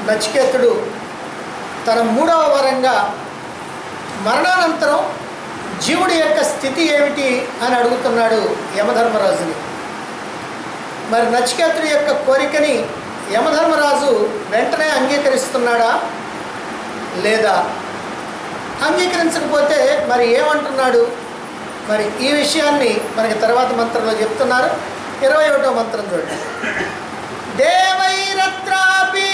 నచికేతుడు తన మూడవ వరంగా మరణానంతరం జీవుడి యొక్క స్థితి ఏమిటి అని అడుగుతున్నాడు యమధర్మరాజుని మరి నచికేతుడి యొక్క కోరికని యమధర్మరాజు వెంటనే అంగీకరిస్తున్నాడా లేదా అంగీకరించకపోతే మరి ఏమంటున్నాడు మరి ఈ విషయాన్ని మనకి తర్వాత మంత్రంలో చెప్తున్నారు ఇరవై ఒకటో మంత్రం చూడండి దేవైరత్రాపి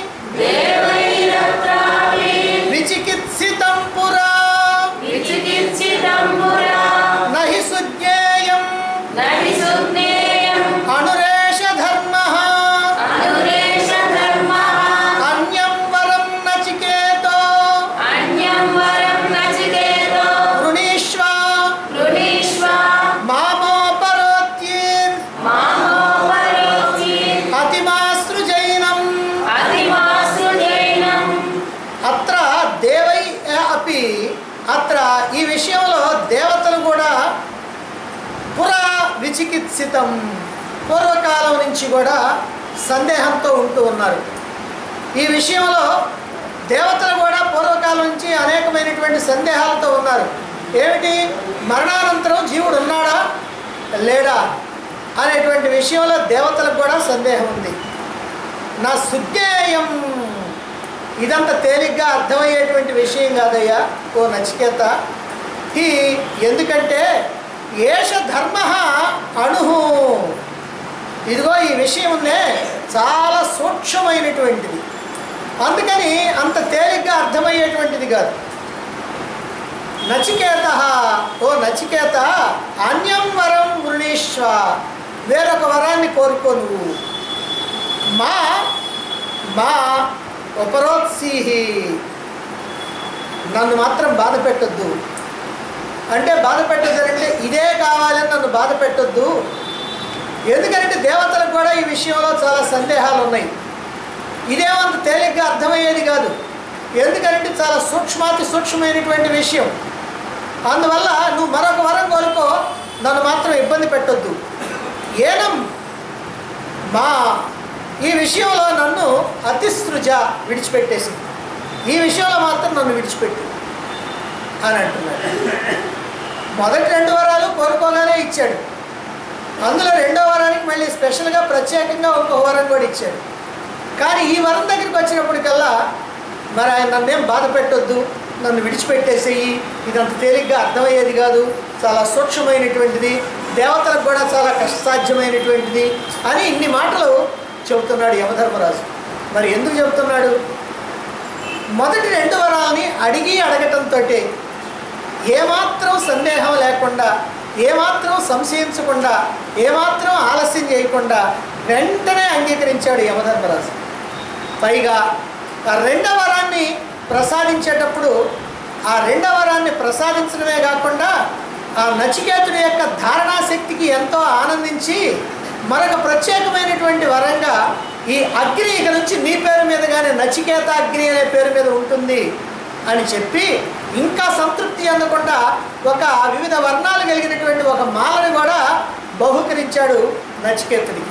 దేవైరత్రాపి విచికిత్సితం పురా విచికిత్సితం పురా నహి సుజ్ఞేయం నహి సుజ్ఞేయం అణురేష ధర్మ అనురేష ధర్మః అన్యం వరం నచికేతో అన్యం వరం నచికేతో వృణీష్వ గృహీష్వ మామోపరోత్యీర్ మామోపరోచి అతిమాసృజైనం అతిమాసు జైనం అత్ర దేవై అపి అత్ర ఈ విషయంలో దేవతలు కూడా పురా విచికిత్సితం పూర్వకాలం నుంచి కూడా సందేహంతో ఉంటూ ఉన్నారు ఈ విషయంలో దేవతలు కూడా పూర్వకాలం నుంచి అనేకమైనటువంటి సందేహాలతో ఉన్నారు ఏమిటి మరణానంతరం జీవుడు ఉన్నాడా లేడా అనేటువంటి విషయంలో దేవతలకు కూడా సందేహం ఉంది నా సుజ్ఞేయం ఇదంత తేలిగ్గా అర్థమయ్యేటువంటి విషయం కాదయ్యా ఓ నచికేత ఈ ఎందుకంటే ఏష ధర్మ అణుహు ఇదిగో ఈ విషయం ఉందే చాలా సూక్ష్మమైనటువంటిది అందుకని అంత తేలిగ్గా అర్థమయ్యేటువంటిది కాదు నచికేత ఓ నచికేత అన్యం వరం వృణీష్వ వేరొక వరాన్ని కోరుకో నువ్వు మా మా ఉపరోత్సీహి నన్ను మాత్రం బాధ పెట్టొద్దు అంటే బాధ పెట్టొద్దు అంటే ఇదే కావాలని నన్ను బాధ పెట్టొద్దు ఎందుకంటే దేవతలకు కూడా ఈ విషయంలో చాలా సందేహాలు ఉన్నాయి ఇదేమంత తేలిగ్గా అర్థమయ్యేది కాదు ఎందుకంటే చాలా సూక్ష్మాతి సూక్ష్మమైనటువంటి విషయం అందువల్ల నువ్వు మరొక వరం కోరుకో నన్ను మాత్రం ఇబ్బంది పెట్టొద్దు ఏనం మా ఈ విషయంలో నన్ను అతిసృజ విడిచిపెట్టేసి ఈ విషయంలో మాత్రం నన్ను విడిచిపెట్టు అని అంటున్నాడు మొదటి రెండు వరాలు కోరుకోగానే ఇచ్చాడు అందులో రెండో వరానికి మళ్ళీ స్పెషల్గా ప్రత్యేకంగా ఒక వరం కూడా ఇచ్చాడు కానీ ఈ వరం దగ్గరికి వచ్చినప్పటికల్లా మరి ఆయన నన్నేం బాధ పెట్టొద్దు నన్ను విడిచిపెట్టేసేయి ఇదంత తేలిగ్గా అర్థమయ్యేది కాదు చాలా సూక్ష్మమైనటువంటిది దేవతలకు కూడా చాలా కష్టసాధ్యమైనటువంటిది అని ఇన్ని మాటలు చెబుతున్నాడు యమధర్మరాజు మరి ఎందుకు చెబుతున్నాడు మొదటి రెండు వరాలని అడిగి అడగటంతో ఏమాత్రం సందేహం లేకుండా ఏమాత్రం సంశయించకుండా ఏమాత్రం ఆలస్యం చేయకుండా వెంటనే అంగీకరించాడు యమధర్మరాజు పైగా ఆ రెండవ వరాన్ని ప్రసాదించేటప్పుడు ఆ రెండవ వరాన్ని ప్రసాదించడమే కాకుండా ఆ నచికేతుడి యొక్క ధారణాశక్తికి ఎంతో ఆనందించి మరొక ప్రత్యేకమైనటువంటి వరంగా ఈ అగ్ని ఇక నుంచి నీ పేరు మీదగానే నచికేత అగ్ని అనే పేరు మీద ఉంటుంది అని చెప్పి ఇంకా సంతృప్తి అందకుండా ఒక వివిధ వర్ణాలు కలిగినటువంటి ఒక మాలను కూడా బహుకరించాడు నచికేతుడికి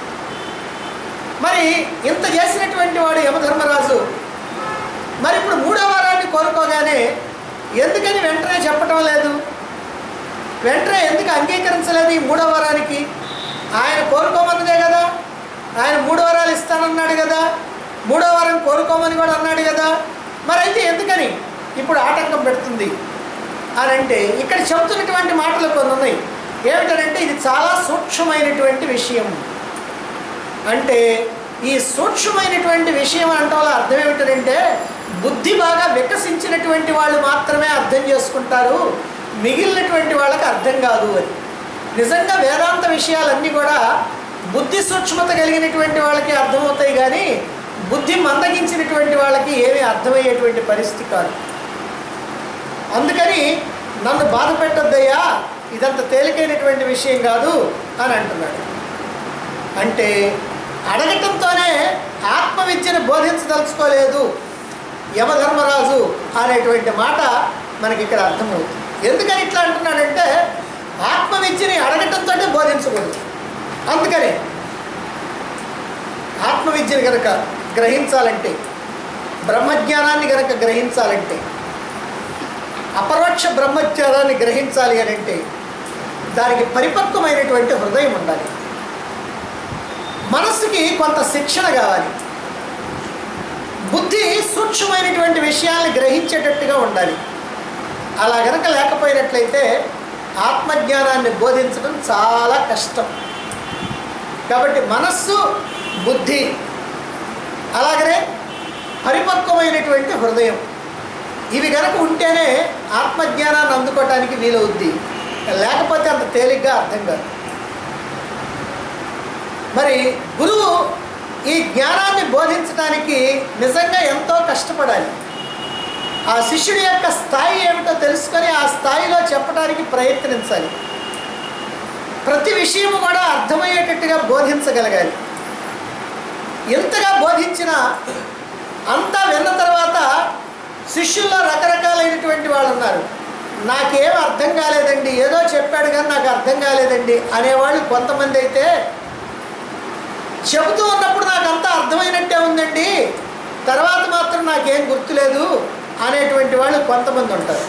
మరి ఇంత చేసినటువంటి వాడు యమధర్మరాజు మరి ఇప్పుడు మూడో వారాన్ని కోరుకోగానే ఎందుకని వెంటనే చెప్పటం లేదు వెంటనే ఎందుకు అంగీకరించలేదు ఈ మూడో వారానికి ఆయన కోరుకోమన్నదే కదా ఆయన మూడు వారాలు ఇస్తానన్నాడు కదా మూడో వారం కోరుకోమని కూడా అన్నాడు కదా మరి అయితే ఎందుకని ఇప్పుడు ఆటంకం పెడుతుంది అని అంటే ఇక్కడ చెబుతున్నటువంటి మాటలు కొన్ని ఉన్నాయి ఏమిటంటే ఇది చాలా సూక్ష్మమైనటువంటి విషయం అంటే ఈ సూక్ష్మమైనటువంటి విషయం అంటే వల్ల అర్థం ఏమిటంటే బుద్ధి బాగా వికసించినటువంటి వాళ్ళు మాత్రమే అర్థం చేసుకుంటారు మిగిలినటువంటి వాళ్ళకి అర్థం కాదు అని నిజంగా వేదాంత విషయాలన్నీ కూడా బుద్ధి సూక్ష్మత కలిగినటువంటి వాళ్ళకి అర్థమవుతాయి కానీ బుద్ధి మందగించినటువంటి వాళ్ళకి ఏమీ అర్థమయ్యేటువంటి పరిస్థితి కాదు అందుకని నన్ను బాధ పెట్టొద్దయ్యా ఇదంత తేలికైనటువంటి విషయం కాదు అని అంటున్నాడు అంటే అడగటంతోనే ఆత్మవిద్యను బోధించదలుచుకోలేదు యమధర్మరాజు అనేటువంటి మాట మనకి ఇక్కడ అర్థమవుతుంది ఎందుకని ఇట్లా అంటున్నాడంటే ఆత్మవిద్యని అడగటంతో బోధించకూడదు అందుకని ఆత్మవిద్యను కనుక గ్రహించాలంటే బ్రహ్మజ్ఞానాన్ని కనుక గ్రహించాలంటే అపరోక్ష బ్రహ్మజ్ఞానాన్ని గ్రహించాలి అని అంటే దానికి పరిపక్వమైనటువంటి హృదయం ఉండాలి మనస్సుకి కొంత శిక్షణ కావాలి బుద్ధి సూక్ష్మమైనటువంటి విషయాల్ని గ్రహించేటట్టుగా ఉండాలి అలా గనక లేకపోయినట్లయితే ఆత్మజ్ఞానాన్ని బోధించడం చాలా కష్టం కాబట్టి మనస్సు బుద్ధి అలాగనే పరిపక్వమైనటువంటి హృదయం ఇవి గనక ఉంటేనే ఆత్మజ్ఞానాన్ని అందుకోవటానికి వీలవుద్ది లేకపోతే అంత తేలిగ్గా అర్థం కాదు మరి గురువు ఈ జ్ఞానాన్ని బోధించడానికి నిజంగా ఎంతో కష్టపడాలి ఆ శిష్యుడి యొక్క స్థాయి ఏమిటో తెలుసుకొని ఆ స్థాయిలో చెప్పడానికి ప్రయత్నించాలి ప్రతి విషయము కూడా అర్థమయ్యేటట్టుగా బోధించగలగాలి ఎంతగా బోధించినా అంతా విన్న తర్వాత శిష్యుల్లో రకరకాలైనటువంటి వాళ్ళు ఉన్నారు నాకేం అర్థం కాలేదండి ఏదో చెప్పాడు కానీ నాకు అర్థం కాలేదండి అనేవాళ్ళు కొంతమంది అయితే చెబుతూ ఉన్నప్పుడు నాకు అంతా అర్థమైనట్టే ఉందండి తర్వాత మాత్రం నాకేం గుర్తులేదు అనేటువంటి వాళ్ళు కొంతమంది ఉంటారు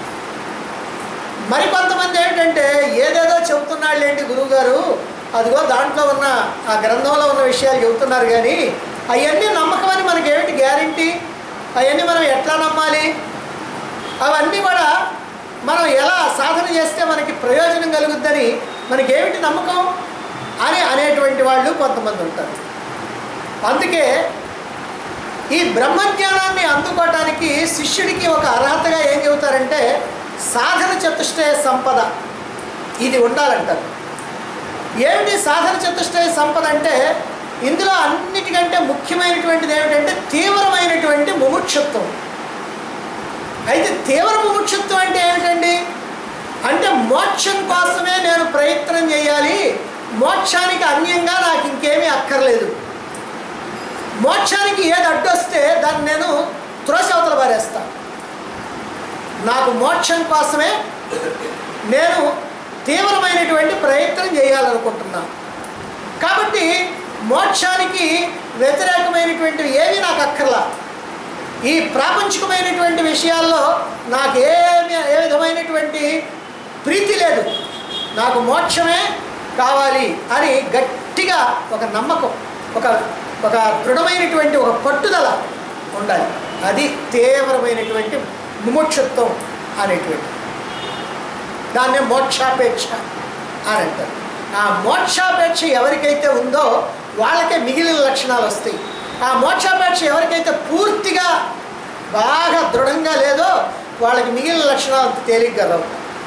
మరి కొంతమంది ఏమిటంటే ఏదేదో చెబుతున్నాళ్ళేంటి గురువుగారు అదిగో దాంట్లో ఉన్న ఆ గ్రంథంలో ఉన్న విషయాలు చెబుతున్నారు కానీ అవన్నీ నమ్మకమని మనకి ఏమిటి గ్యారంటీ అవన్నీ మనం ఎట్లా నమ్మాలి అవన్నీ కూడా మనం ఎలా సాధన చేస్తే మనకి ప్రయోజనం కలుగుద్దని మనకి ఏమిటి నమ్మకం అని అనేటువంటి వాళ్ళు కొంతమంది ఉంటారు అందుకే ఈ బ్రహ్మజ్ఞానాన్ని అందుకోవటానికి శిష్యుడికి ఒక అర్హతగా ఏం చెబుతారంటే సాధన చతుష్టయ సంపద ఇది ఉండాలంటారు ఏమిటి సాధన చతుష్టయ సంపద అంటే ఇందులో అన్నిటికంటే ముఖ్యమైనటువంటిది ఏమిటంటే తీవ్రమైనటువంటి ముముక్షత్వం అయితే తీవ్ర ముముక్షత్వం అంటే ఏమిటండి అంటే మోక్షం కోసమే నేను ప్రయత్నం చేయాలి మోక్షానికి అన్యంగా నాకు ఇంకేమీ అక్కర్లేదు మోక్షానికి ఏది అడ్డొస్తే దాన్ని నేను త్రోసవతల పారేస్తా నాకు మోక్షం కోసమే నేను తీవ్రమైనటువంటి ప్రయత్నం చేయాలనుకుంటున్నా కాబట్టి మోక్షానికి వ్యతిరేకమైనటువంటివి ఏవి నాకు అక్కర్లా ఈ ప్రాపంచికమైనటువంటి విషయాల్లో నాకు ఏమి ఏ విధమైనటువంటి ప్రీతి లేదు నాకు మోక్షమే కావాలి అని గట్టిగా ఒక నమ్మకం ఒక ఒక దృఢమైనటువంటి ఒక పట్టుదల ఉండాలి అది తీవ్రమైనటువంటి ముముక్షత్వం అనేటువంటి దాన్నే మోక్షాపేక్ష అని అంటారు ఆ మోక్షాపేక్ష ఎవరికైతే ఉందో వాళ్ళకే మిగిలిన లక్షణాలు వస్తాయి ఆ మోక్షాపేక్ష ఎవరికైతే పూర్తిగా బాగా దృఢంగా లేదో వాళ్ళకి మిగిలిన లక్షణాలు అంత తేలిగ్గా రావు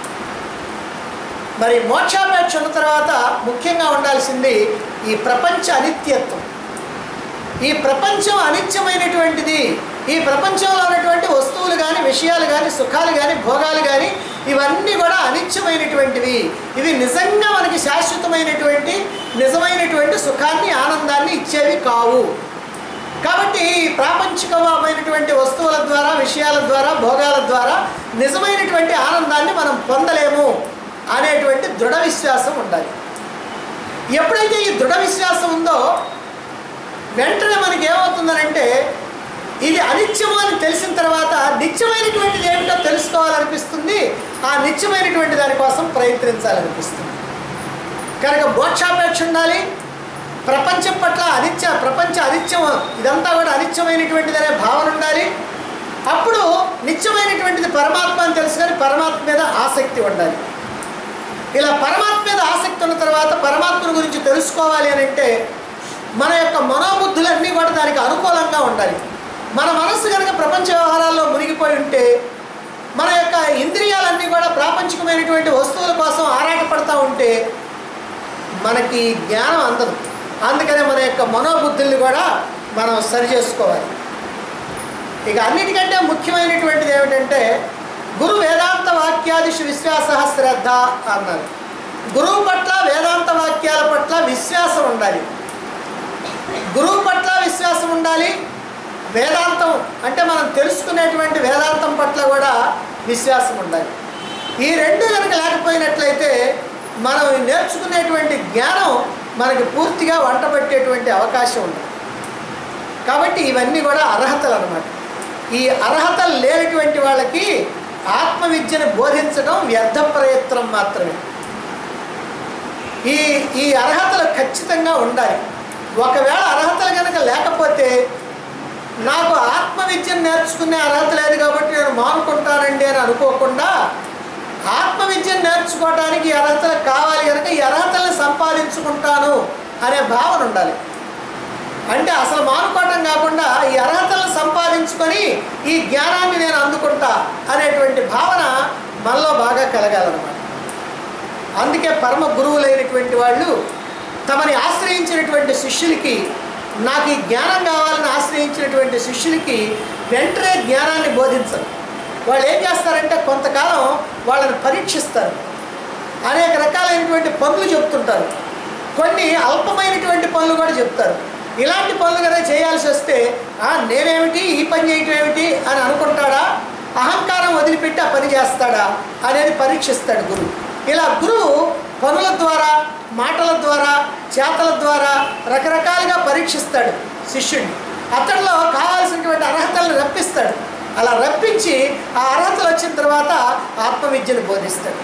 మరి మోక్షాపేక్ష ఉన్న తర్వాత ముఖ్యంగా ఉండాల్సింది ఈ ప్రపంచ అనిత్యత్వం ఈ ప్రపంచం అనిత్యమైనటువంటిది ఈ ప్రపంచంలో ఉన్నటువంటి వస్తువులు కానీ విషయాలు కానీ సుఖాలు కానీ భోగాలు కానీ ఇవన్నీ కూడా అనిత్యమైనటువంటివి ఇవి నిజంగా మనకి శాశ్వతమైనటువంటి నిజమైనటువంటి సుఖాన్ని ఆనందాన్ని ఇచ్చేవి కావు కాబట్టి ఈ ప్రాపంచికమైనటువంటి వస్తువుల ద్వారా విషయాల ద్వారా భోగాల ద్వారా నిజమైనటువంటి ఆనందాన్ని మనం పొందలేము అనేటువంటి దృఢ విశ్వాసం ఉండాలి ఎప్పుడైతే ఈ దృఢ విశ్వాసం ఉందో వెంటనే మనకి ఏమవుతుందనంటే ఇది అనిత్యము అని తెలిసిన తర్వాత నిత్యమైనటువంటిది ఏమిటో తెలుసుకోవాలనిపిస్తుంది ఆ నిత్యమైనటువంటి దానికోసం ప్రయత్నించాలనిపిస్తుంది కనుక మోక్షాపేక్ష ఉండాలి ప్రపంచం పట్ల అనిత్య ప్రపంచ అనిత్యం ఇదంతా కూడా అనిత్యమైనటువంటిది అనే భావన ఉండాలి అప్పుడు నిత్యమైనటువంటిది పరమాత్మ అని తెలుసుకొని పరమాత్మ మీద ఆసక్తి ఉండాలి ఇలా పరమాత్మ మీద ఆసక్తి ఉన్న తర్వాత పరమాత్మను గురించి తెలుసుకోవాలి అని అంటే మన యొక్క మనోబుద్ధులన్నీ కూడా దానికి అనుకూలంగా ఉండాలి మన మనస్సు కనుక ప్రపంచ వ్యవహారాల్లో మునిగిపోయి ఉంటే మన యొక్క ఇంద్రియాలన్నీ కూడా ప్రాపంచికమైనటువంటి వస్తువుల కోసం ఆరాటపడతా ఉంటే మనకి జ్ఞానం అందదు అందుకనే మన యొక్క మనోబుద్ధుల్ని కూడా మనం సరి చేసుకోవాలి ఇక అన్నిటికంటే ముఖ్యమైనటువంటిది ఏమిటంటే గురు వేదాంత వాక్యాదిషు విశ్వాస శ్రద్ధ అన్నారు గురువు పట్ల వేదాంత వాక్యాల పట్ల విశ్వాసం ఉండాలి గురువు పట్ల విశ్వాసం ఉండాలి వేదాంతం అంటే మనం తెలుసుకునేటువంటి వేదాంతం పట్ల కూడా విశ్వాసం ఉండాలి ఈ రెండు కనుక లేకపోయినట్లయితే మనం నేర్చుకునేటువంటి జ్ఞానం మనకి పూర్తిగా వంట పెట్టేటువంటి అవకాశం ఉంది కాబట్టి ఇవన్నీ కూడా అర్హతలు అనమాట ఈ అర్హతలు లేనటువంటి వాళ్ళకి ఆత్మవిద్యను బోధించడం వ్యర్థ ప్రయత్నం మాత్రమే ఈ ఈ అర్హతలు ఖచ్చితంగా ఉండాలి ఒకవేళ అర్హతలు కనుక లేకపోతే నాకు ఆత్మవిద్యను నేర్చుకునే అర్హత లేదు కాబట్టి నేను మానుకుంటానండి అని అనుకోకుండా ఆత్మవిద్యను నేర్చుకోవడానికి ఈ అర్హతలు కావాలి కనుక ఈ అర్హతలను సంపాదించుకుంటాను అనే భావన ఉండాలి అంటే అసలు మానుకోవటం కాకుండా ఈ అర్హతలను సంపాదించుకొని ఈ జ్ఞానాన్ని నేను అందుకుంటా అనేటువంటి భావన మనలో బాగా కలగాలన్నమాట అందుకే పరమ గురువులైనటువంటి వాళ్ళు తమని ఆశ్రయించినటువంటి శిష్యులకి నాకు ఈ జ్ఞానం కావాలని ఆశ్రయించినటువంటి శిష్యులకి వెంటనే జ్ఞానాన్ని బోధించరు వాళ్ళు ఏం చేస్తారంటే కొంతకాలం వాళ్ళని పరీక్షిస్తారు అనేక రకాలైనటువంటి పనులు చెప్తుంటారు కొన్ని అల్పమైనటువంటి పనులు కూడా చెప్తారు ఇలాంటి పనులు కదా చేయాల్సి వస్తే "ఆ, నేనేమిటి ఈ పని చేయటం ఏమిటి అని అనుకుంటాడా అహంకారం వదిలిపెట్టి ఆ పని చేస్తాడా అనేది పరీక్షిస్తాడు గురువు ఇలా గురువు పనుల ద్వారా మాటల ద్వారా చేతల ద్వారా రకరకాలుగా పరీక్షిస్తాడు శిష్యుడిని అతడిలో కావాల్సినటువంటి అర్హతలను రప్పిస్తాడు అలా రప్పించి ఆ అర్హతలు వచ్చిన తర్వాత ఆత్మవిద్యను బోధిస్తాడు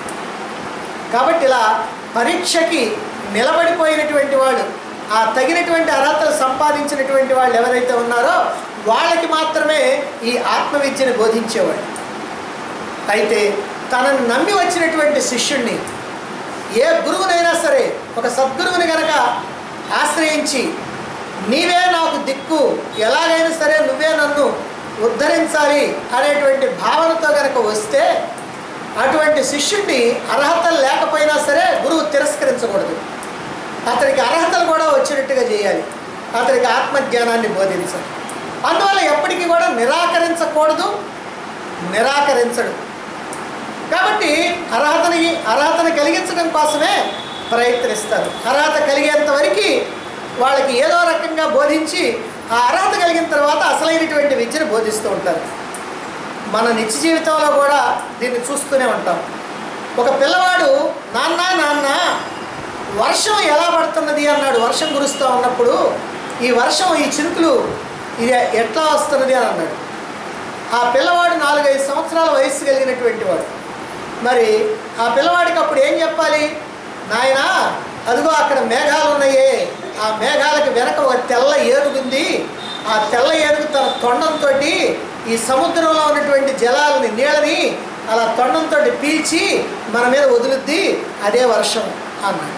కాబట్టి ఇలా పరీక్షకి నిలబడిపోయినటువంటి వాళ్ళు ఆ తగినటువంటి అర్హతలు సంపాదించినటువంటి వాళ్ళు ఎవరైతే ఉన్నారో వాళ్ళకి మాత్రమే ఈ ఆత్మవిద్యను బోధించేవాడు అయితే తనను నమ్మి వచ్చినటువంటి శిష్యుణ్ణి ఏ గురువునైనా సరే ఒక సద్గురువుని గనక ఆశ్రయించి నీవే నాకు దిక్కు ఎలాగైనా సరే నువ్వే నన్ను ఉద్ధరించాలి అనేటువంటి భావనతో గనక వస్తే అటువంటి శిష్యుడిని అర్హతలు లేకపోయినా సరే గురువు తిరస్కరించకూడదు అతనికి అర్హతలు కూడా వచ్చినట్టుగా చేయాలి అతనికి ఆత్మజ్ఞానాన్ని బోధించాలి అందువల్ల ఎప్పటికీ కూడా నిరాకరించకూడదు నిరాకరించడు కాబట్టి అర్హతని అర్హతను కలిగించడం కోసమే ప్రయత్నిస్తారు అర్హత కలిగేంత వరకు వాళ్ళకి ఏదో రకంగా బోధించి ఆ అర్హత కలిగిన తర్వాత అసలైనటువంటి విద్యను బోధిస్తూ ఉంటారు మన నిత్య జీవితంలో కూడా దీన్ని చూస్తూనే ఉంటాం ఒక పిల్లవాడు నాన్న నాన్న వర్షం ఎలా పడుతున్నది అన్నాడు వర్షం కురుస్తూ ఉన్నప్పుడు ఈ వర్షం ఈ చినుకులు ఇది ఎట్లా వస్తున్నది అని అన్నాడు ఆ పిల్లవాడు నాలుగైదు సంవత్సరాల వయస్సు కలిగినటువంటి వాడు మరి ఆ పిల్లవాడికి అప్పుడు ఏం చెప్పాలి నాయనా అదిగో అక్కడ మేఘాలు ఉన్నాయే ఆ మేఘాలకు వెనక ఒక తెల్ల ఏనుగుంది ఆ తెల్ల ఏనుగు తన తొండంతో ఈ సముద్రంలో ఉన్నటువంటి జలాలని నీళ్ళని అలా తొండంతో పీల్చి మన మీద వదులుద్ది అదే వర్షం అన్నాడు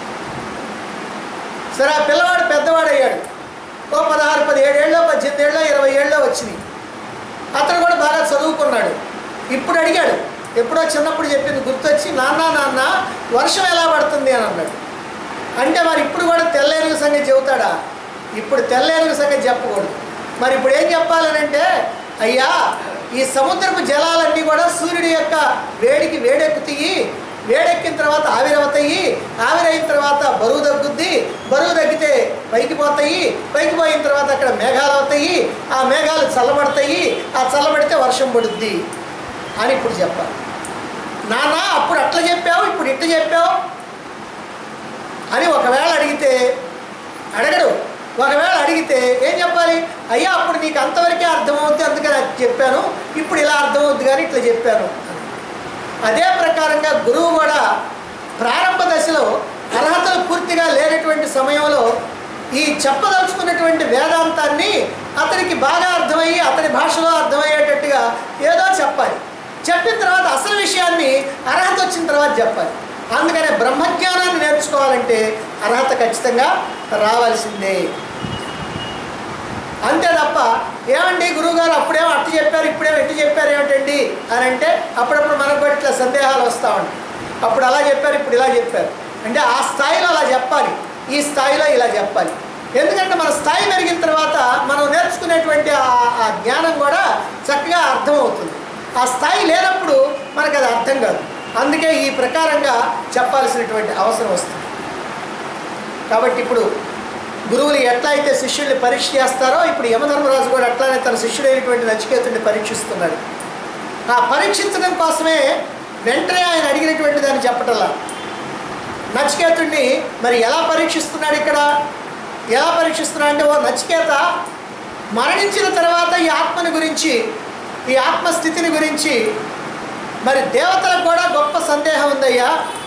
సరే ఆ పిల్లవాడు పెద్దవాడయ్యాడు ఓ పదహారు పదిహేడేళ్ళలో పద్దెనిమిది ఏళ్ళలో ఇరవై ఏళ్ళలో వచ్చినాయి అతను కూడా బాగా చదువుకున్నాడు ఇప్పుడు అడిగాడు ఎప్పుడో చిన్నప్పుడు చెప్పింది గుర్తొచ్చి నాన్న నాన్న వర్షం ఎలా పడుతుంది అని అన్నాడు అంటే మరి ఇప్పుడు కూడా తెల్లేనుగు సంగతి చెబుతాడా ఇప్పుడు తెల్లేనుగు సంగతి చెప్పకూడదు మరి ఇప్పుడు ఏం చెప్పాలనంటే అయ్యా ఈ సముద్రపు జలాలన్నీ కూడా సూర్యుడి యొక్క వేడికి వేడెక్కుతాయి వేడెక్కిన తర్వాత ఆవిరవుతాయి ఆవిరైన తర్వాత బరువు తగ్గుద్ది బరువు తగ్గితే పైకి పోతాయి పైకి పోయిన తర్వాత అక్కడ మేఘాలు అవుతాయి ఆ మేఘాలు చల్లబడతాయి ఆ చల్లబడితే వర్షం పడుద్ది అని ఇప్పుడు చెప్పాలి నాన్న అప్పుడు అట్లా చెప్పావు ఇప్పుడు ఇట్లా చెప్పావు అని ఒకవేళ అడిగితే అడగడు ఒకవేళ అడిగితే ఏం చెప్పాలి అయ్యా అప్పుడు నీకు అంతవరకే అర్థమవుద్ది అందుకని అది చెప్పాను ఇప్పుడు ఇలా అర్థమవుద్ది కానీ ఇట్లా చెప్పాను అని. అదే ప్రకారంగా గురువు కూడా ప్రారంభ దశలో అర్హతలు పూర్తిగా లేనటువంటి సమయంలో ఈ చెప్పదలుచుకున్నటువంటి వేదాంతాన్ని అతనికి బాగా అర్థమయ్యి అతని భాషలో అర్థమయ్యేటట్టుగా ఏదో చెప్పాలి చెప్పిన తర్వాత అసలు విషయాన్ని అర్హత వచ్చిన తర్వాత చెప్పాలి అందుకనే బ్రహ్మజ్ఞానాన్ని నేర్చుకోవాలంటే అర్హత ఖచ్చితంగా రావాల్సిందే అంతే తప్ప ఏమండి గురువుగారు అప్పుడేమో అట్టు చెప్పారు ఇప్పుడేమో ఎట్టు చెప్పారు ఏమిటండి అని అంటే అప్పుడప్పుడు మనకు కూడా ఇట్లా సందేహాలు వస్తూ ఉంటాయి అప్పుడు అలా చెప్పారు ఇప్పుడు ఇలా చెప్పారు అంటే ఆ స్థాయిలో అలా చెప్పాలి ఈ స్థాయిలో ఇలా చెప్పాలి ఎందుకంటే మన స్థాయి పెరిగిన తర్వాత మనం నేర్చుకునేటువంటి ఆ- ఆ జ్ఞానం కూడా చక్కగా అర్థమవుతుంది ఆ స్థాయి లేనప్పుడు మనకు అది అర్థం కాదు అందుకే ఈ ప్రకారంగా చెప్పాల్సినటువంటి అవసరం వస్తుంది కాబట్టి ఇప్పుడు గురువులు ఎట్లా అయితే శిష్యుల్ని పరీక్ష చేస్తారో ఇప్పుడు యమధర్మరాజు కూడా అట్లానే తన శిష్యుడైనటువంటి నచికేతుడిని పరీక్షిస్తున్నాడు ఆ పరీక్షించడం కోసమే వెంటనే ఆయన అడిగినటువంటి దాన్ని చెప్పటల్లా నచికేతుడిని మరి ఎలా పరీక్షిస్తున్నాడు ఇక్కడ ఎలా పరీక్షిస్తున్నాడు అంటే ఓ నచికేత మరణించిన తర్వాత ఈ ఆత్మని గురించి ఈ ఆత్మస్థితిని గురించి మరి దేవతలకు కూడా గొప్ప సందేహం ఉందయ్యా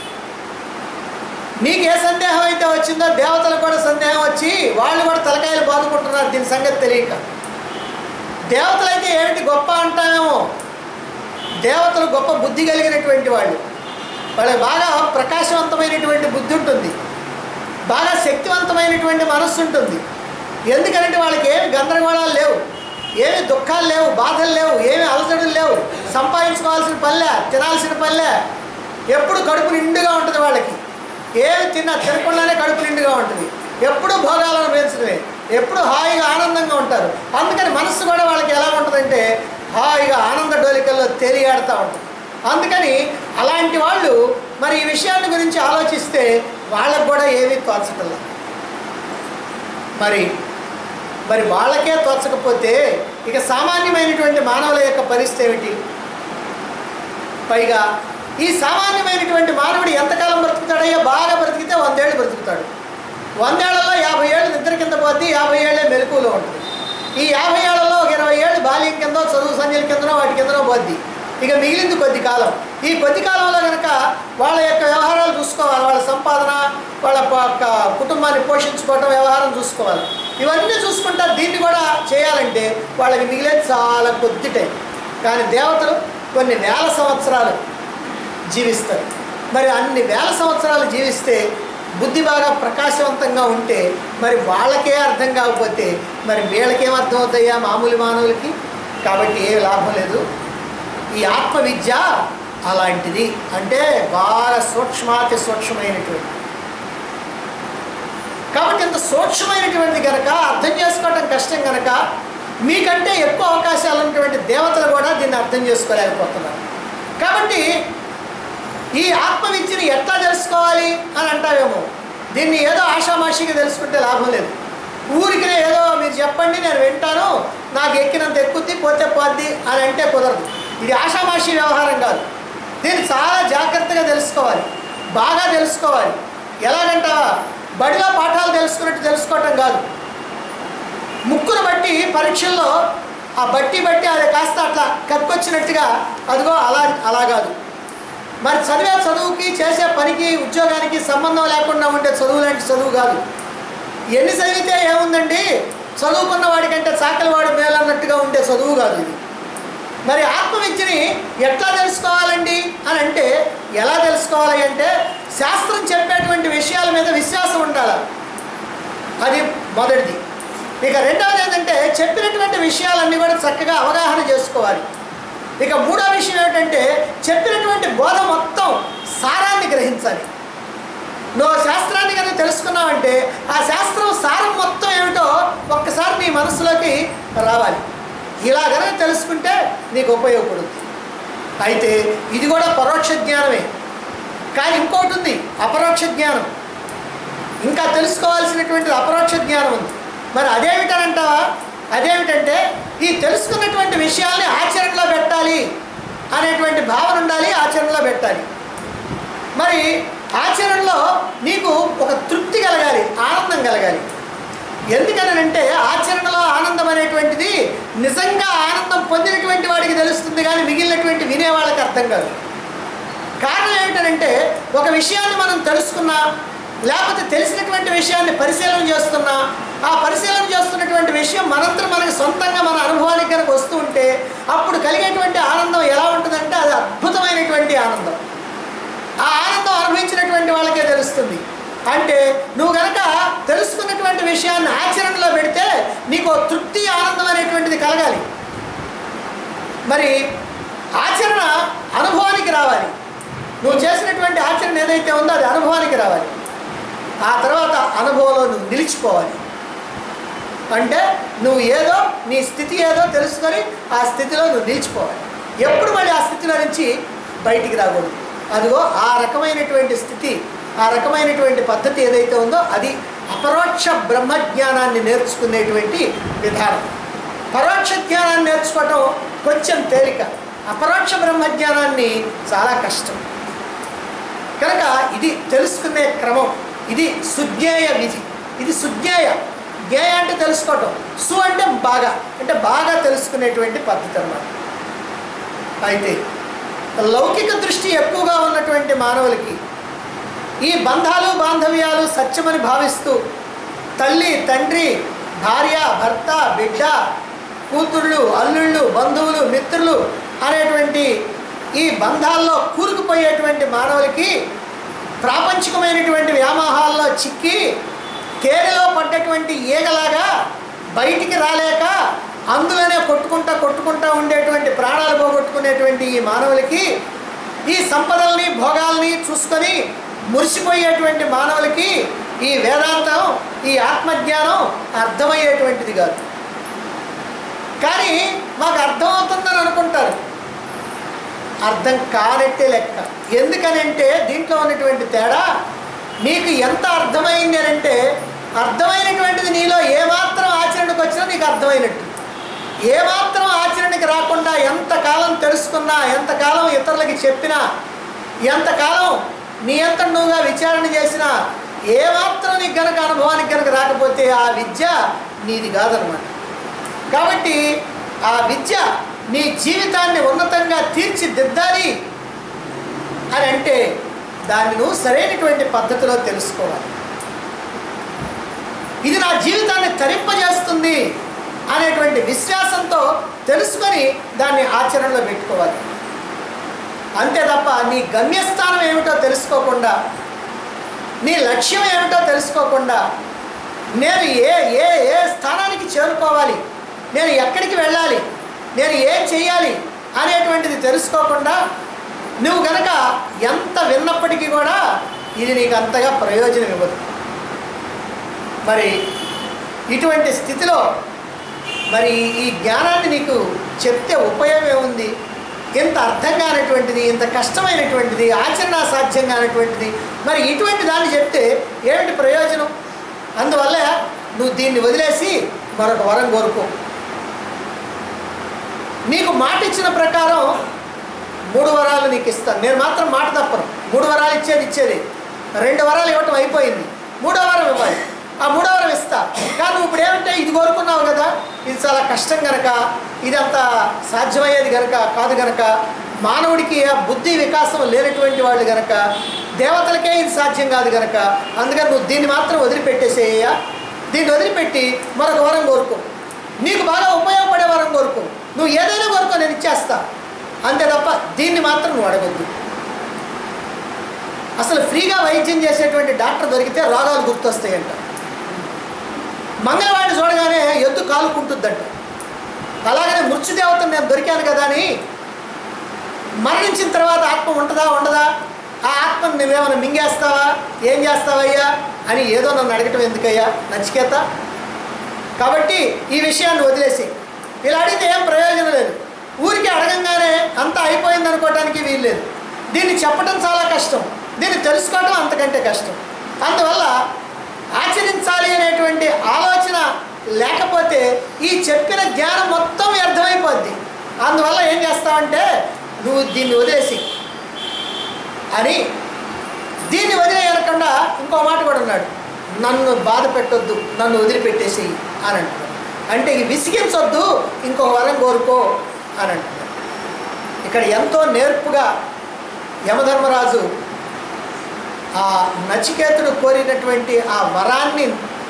నీకు ఏ సందేహం అయితే వచ్చిందో దేవతలకు కూడా సందేహం వచ్చి వాళ్ళు కూడా తలకాయలు బాదుకుంటున్నారు దీని సంగతి తెలియక దేవతలైతే ఏమిటి గొప్ప అంటామేమో దేవతలు గొప్ప బుద్ధి కలిగినటువంటి వాళ్ళు వాళ్ళకి బాగా ప్రకాశవంతమైనటువంటి బుద్ధి ఉంటుంది బాగా శక్తివంతమైనటువంటి మనస్సు ఉంటుంది ఎందుకంటే వాళ్ళకి ఏమి గందరగోళాలు లేవు ఏమి దుఃఖాలు లేవు బాధలు లేవు ఏమి అలసడులు లేవు సంపాదించుకోవాల్సిన పల్లె తినాల్సిన పల్లె ఎప్పుడు కడుపు నిండుగా ఉంటుంది వాళ్ళకి ఏమి తిన్నా తినకుండానే కడుపు నిండుగా ఉంటుంది ఎప్పుడు భోగాలను పెంచడమే ఎప్పుడు హాయిగా ఆనందంగా ఉంటారు అందుకని మనస్సు కూడా వాళ్ళకి ఎలా ఉంటుందంటే హాయిగా ఆనంద డోలికల్లో తేలియాడుతూ ఉంటుంది అందుకని అలాంటి వాళ్ళు మరి ఈ విషయాన్ని గురించి ఆలోచిస్తే వాళ్ళకు కూడా ఏమీ తోచటం లేదు. మరి మరి వాళ్ళకే తోచకపోతే ఇక సామాన్యమైనటువంటి మానవుల యొక్క పరిస్థితి ఏమిటి పైగా ఈ సామాన్యమైనటువంటి మానవుడు ఎంతకాలం బ్రతుకుతాడయ్యా బాగా బ్రతికితే వందేళ్ళు బ్రతుకుతాడు వందేళ్లలో యాభై ఏళ్ళు నిద్ర కింద పోద్ది యాభై ఏళ్ళే మెలకువలో ఉంటుంది ఈ యాభై ఏళ్లలో ఒక ఇరవై ఏళ్ళు బాల్యం కిందో చదువు సంధ్యల కిందనో వాటి కిందనో పోద్ది ఇక మిగిలింది కొద్ది కాలం ఈ కొద్ది కాలంలో కనుక వాళ్ళ యొక్క వ్యవహారాలు చూసుకోవాలి వాళ్ళ సంపాదన వాళ్ళ ప- యొక్క కుటుంబాన్ని పోషించుకోవటం వ్యవహారం చూసుకోవాలి ఇవన్నీ చూసుకుంటా దీన్ని కూడా చేయాలంటే వాళ్ళకి మిగిలేది చాలా కొద్ది టైం కానీ దేవతలు కొన్ని వేల సంవత్సరాలు జీవిస్తారు మరి అన్ని వేల సంవత్సరాలు జీవిస్తే బుద్ధి బాగా ప్రకాశవంతంగా ఉంటే మరి వాళ్ళకే అర్థం కాకపోతే మరి వీళ్ళకేం అర్థం అవుతాయా మామూలు మానవులకి కాబట్టి ఏ లాభం లేదు ఈ ఆత్మ విద్య అలాంటిది అంటే బాగా సూక్ష్మాతి సూక్ష్మమైనటువంటి కాబట్టి ఇంత సూక్ష్మమైనటువంటిది కనుక అర్థం చేసుకోవడం కష్టం కనుక మీకంటే ఎక్కువ అవకాశాలు ఉన్నటువంటి దేవతలు కూడా దీన్ని అర్థం చేసుకోలేకపోతున్నారు కాబట్టి ఈ ఆత్మ విద్యని ఎట్లా తెలుసుకోవాలి అని అంటావేమో దీన్ని ఏదో ఆషామాషిగా తెలుసుకుంటే లాభం లేదు ఊరికినే ఏదో మీరు చెప్పండి నేను వింటాను నాకు ఎక్కినంత ఎక్కుద్ది పోతే పోద్ది అని అంటే కుదరదు ఇది ఆషామాషి వ్యవహారం కాదు దీన్ని చాలా జాగ్రత్తగా తెలుసుకోవాలి బాగా తెలుసుకోవాలి ఎలాగంటావా బడిలో పాఠాలు తెలుసుకున్నట్టు తెలుసుకోవటం కాదు ముక్కును బట్టి పరీక్షల్లో ఆ బట్టి బట్టి అది కాస్త అట్లా కక్కొచ్చినట్టుగా అదిగో అలా అలా కాదు మరి చదివే చదువుకి చేసే పనికి ఉద్యోగానికి సంబంధం లేకుండా ఉండే చదువు లాంటి చదువు కాదు ఎన్ని చదివితే ఏముందండి చదువుకున్న వాడికంటే చాకలి వాడు మేలన్నట్టుగా ఉండే చదువు కాదు ఇది మరి ఆత్మ విద్యని ఎట్లా తెలుసుకోవాలండి అని అంటే ఎలా తెలుసుకోవాలి అంటే శాస్త్రం చెప్పేటువంటి విషయాల మీద విశ్వాసం ఉండాలి అది మొదటిది ఇక రెండవది ఏంటంటే చెప్పినటువంటి విషయాలన్నీ కూడా చక్కగా అవగాహన చేసుకోవాలి ఇక మూడో విషయం ఏమిటంటే చెప్పినటువంటి బోధ మొత్తం సారాన్ని గ్రహించాలి నువ్వు శాస్త్రాన్ని కనుక తెలుసుకున్నావంటే ఆ శాస్త్రం సారం మొత్తం ఏమిటో ఒక్కసారి నీ మనసులోకి రావాలి ఇలా కనుక తెలుసుకుంటే నీకు ఉపయోగపడుతుంది అయితే ఇది కూడా పరోక్ష జ్ఞానమే కానీ ఇంకోటి ఉంది అపరోక్ష జ్ఞానం ఇంకా తెలుసుకోవాల్సినటువంటిది అపరోక్ష జ్ఞానం ఉంది మరి అదేమిటనంటావా అదేమిటంటే ఈ తెలుసుకున్నటువంటి విషయాల్ని ఆచరణలో పెట్టాలి అనేటువంటి భావన ఉండాలి ఆచరణలో పెట్టాలి మరి ఆచరణలో నీకు ఒక తృప్తి కలగాలి ఆనందం కలగాలి ఎందుకనంటే ఆచరణలో ఆనందం అనేటువంటిది నిజంగా ఆనందం పొందినటువంటి వాడికి తెలుస్తుంది కానీ మిగిలినటువంటి వినే వాళ్ళకి అర్థం కాదు కారణం ఏమిటంటే ఒక విషయాన్ని మనం తెలుసుకున్నా లేకపోతే తెలిసినటువంటి విషయాన్ని పరిశీలన చేస్తున్నా ఆ పరిశీలన చేస్తున్నటువంటి విషయం మనంతరం మనకి సొంతంగా మన అనుభవానికి కనుక వస్తూ ఉంటే అప్పుడు కలిగేటువంటి ఆనందం ఎలా ఉంటుందంటే అది అద్భుతమైనటువంటి ఆనందం ఆ ఆనందం అనుభవించినటువంటి వాళ్ళకే తెలుస్తుంది అంటే నువ్వు గనక తెలుసుకున్నటువంటి విషయాన్ని ఆచరణలో పెడితే నీకు ఓ తృప్తి ఆనందం అనేటువంటిది కలగాలి మరి ఆచరణ అనుభవానికి రావాలి నువ్వు చేసినటువంటి ఆచరణ ఏదైతే ఉందో అది అనుభవానికి రావాలి ఆ తర్వాత అనుభవంలో నువ్వు నిలిచిపోవాలి అంటే నువ్వు ఏదో నీ స్థితి ఏదో తెలుసుకొని ఆ స్థితిలో నువ్వు నిలిచిపోవాలి ఎప్పుడు మళ్ళీ ఆ స్థితిలో నుంచి బయటికి రాకూడదు అదిగో ఆ రకమైనటువంటి స్థితి ఆ రకమైనటువంటి పద్ధతి ఏదైతే ఉందో అది అపరోక్ష బ్రహ్మజ్ఞానాన్ని నేర్చుకునేటువంటి విధానం పరోక్ష జ్ఞానాన్ని నేర్చుకోవటం కొంచెం తేలిక అపరోక్ష బ్రహ్మజ్ఞానాన్ని చాలా కష్టం కనుక ఇది తెలుసుకునే క్రమం ఇది సుజ్ఞేయ విధి ఇది సుజ్ఞేయ గే అంటే తెలుసుకోవటం సు అంటే బాగా అంటే బాగా తెలుసుకునేటువంటి పద్ధతి అన్నమాట అయితే లౌకిక దృష్టి ఎక్కువగా ఉన్నటువంటి మానవులకి ఈ బంధాలు బాంధవ్యాలు సత్యమని భావిస్తూ తల్లి తండ్రి భార్య భర్త బిడ్డ కూతుళ్ళు అల్లుళ్ళు బంధువులు మిత్రులు అనేటువంటి ఈ బంధాల్లో కూరుకుపోయేటువంటి మానవులకి ప్రాపంచికమైనటువంటి వ్యామోహాల్లో చిక్కి తేనెలో పడ్డటువంటి ఈగలాగా బయటికి రాలేక అందులోనే కొట్టుకుంటా కొట్టుకుంటా ఉండేటువంటి ప్రాణాలు పోగొట్టుకునేటువంటి ఈ మానవులకి ఈ సంపదల్ని భోగాల్ని చూసుకొని మురిసిపోయేటువంటి మానవులకి ఈ వేదాంతం ఈ ఆత్మజ్ఞానం అర్థమయ్యేటువంటిది కాదు కానీ మాకు అర్థమవుతుందని అనుకుంటారు అర్థం కానట్టే లెక్క ఎందుకనంటే దీంట్లో ఉన్నటువంటి తేడా నీకు ఎంత అర్థమైంది అని అంటే అర్థమైనటువంటిది నీలో ఏమాత్రం ఆచరణకు వచ్చినా నీకు అర్థమైనట్టు ఏమాత్రం ఆచరణకి రాకుండా ఎంతకాలం తెలుసుకున్నా ఎంతకాలం ఇతరులకి చెప్పినా ఎంతకాలం నీ అంత నువ్వుగా విచారణ చేసినా ఏమాత్రం నీకు గనక అనుభవానికి గనక రాకపోతే ఆ విద్య నీది కాదనమాట కాబట్టి ఆ విద్య నీ జీవితాన్ని ఉన్నతంగా తీర్చిదిద్దాలి అని అంటే దాన్ని నువ్వు సరైనటువంటి పద్ధతిలో తెలుసుకోవాలి ఇది నా జీవితాన్ని తరింపజేస్తుంది అనేటువంటి విశ్వాసంతో తెలుసుకొని దాన్ని ఆచరణలో పెట్టుకోవాలి అంతే తప్ప నీ గమ్యస్థానం ఏమిటో తెలుసుకోకుండా నీ లక్ష్యం ఏమిటో తెలుసుకోకుండా నేను ఏ ఏ ఏ స్థానానికి చేరుకోవాలి నేను ఎక్కడికి వెళ్ళాలి నేను ఏం చేయాలి అనేటువంటిది తెలుసుకోకుండా నువ్వు గనక ఎంత విన్నప్పటికీ కూడా ఇది నీకు అంతగా ప్రయోజనం ఇవ్వదు మరి ఇటువంటి స్థితిలో మరి ఈ జ్ఞానాన్ని నీకు చెప్తే ఉపయోగం ఏముంది ఇంత అర్థం కానటువంటిది ఇంత కష్టమైనటువంటిది ఆచరణ సాధ్యం కానటువంటిది మరి ఇటువంటి దాన్ని చెప్తే ఏమిటి ప్రయోజనం అందువల్ల నువ్వు దీన్ని వదిలేసి మరొక వరం కోరుకో నీకు మాట ఇచ్చిన ప్రకారం మూడు వరాలు నీకు ఇస్తాను నేను మాత్రం మాట తప్పను మూడు వరాలు ఇచ్చేది ఇచ్చేది రెండు వరాలు ఇవ్వటం అయిపోయింది మూడో వరం ఇవ్వాలి ఆ మూడో వరం ఇస్తా కానీ నువ్వు ఇప్పుడు ఏమంటే ఇది కోరుకున్నావు కదా ఇది చాలా కష్టం గనక ఇదంత సాధ్యమయ్యేది గనక కాదు గనక మానవుడికి ఆ బుద్ధి వికాసం లేనటువంటి వాళ్ళు గనక దేవతలకే ఇది సాధ్యం కాదు గనక అందుకని నువ్వు దీన్ని మాత్రం వదిలిపెట్టేసేయ దీన్ని వదిలిపెట్టి మరొక వరం కోరుకో నీకు బాగా ఉపయోగపడే వరం కోరుకో నువ్వు ఏదైనా కోరుకో నేను ఇచ్చేస్తా అంతే తప్ప దీన్ని మాత్రం నువ్వు అడగొద్దు అసలు ఫ్రీగా వైద్యం చేసేటువంటి డాక్టర్ దొరికితే రోగాలు గుర్తొస్తాయంట మంగళవాడిని చూడగానే ఎద్దు కాలుకుంటుందంట అలాగనే మృత్యుదేవతను నేను దొరికాను కదా అని మరణించిన తర్వాత ఆత్మ ఉంటుందా ఉండదా ఆ ఆత్మను నువ్వేమైనా మింగేస్తావా ఏం చేస్తావయ్యా అని ఏదో నన్ను అడగటం ఎందుకయ్యా నచికేత కాబట్టి ఈ విషయాన్ని వదిలేసి ఇలా అడిగితే ఏం ప్రయోజనం లేదు ఊరికి అడగంగానే అంతా అయిపోయింది అనుకోవడానికి వీల్లేదు దీన్ని చెప్పడం చాలా కష్టం దీన్ని తెలుసుకోవడం అంతకంటే కష్టం అందువల్ల ఆచరించాలి అనేటువంటి ఆలోచన లేకపోతే ఈ చెప్పిన జ్ఞానం మొత్తం వ్యర్థమైపోద్ది అందువల్ల ఏం చేస్తావంటే నువ్వు దీన్ని వదిలేసి అని దీన్ని వదిలేయనకుండా ఇంకో మాట కూడా ఉన్నాడు నన్ను బాధ పెట్టొద్దు నన్ను వదిలిపెట్టేసి అని అంటున్నాడు అంటే ఈ విసిగించొద్దు ఇంకో వరం కోరుకో అని అంటున్నాడు ఇక్కడ ఎంతో నేర్పుగా యమధర్మరాజు ఆ నచికేతుడు కోరినటువంటి ఆ వరాన్ని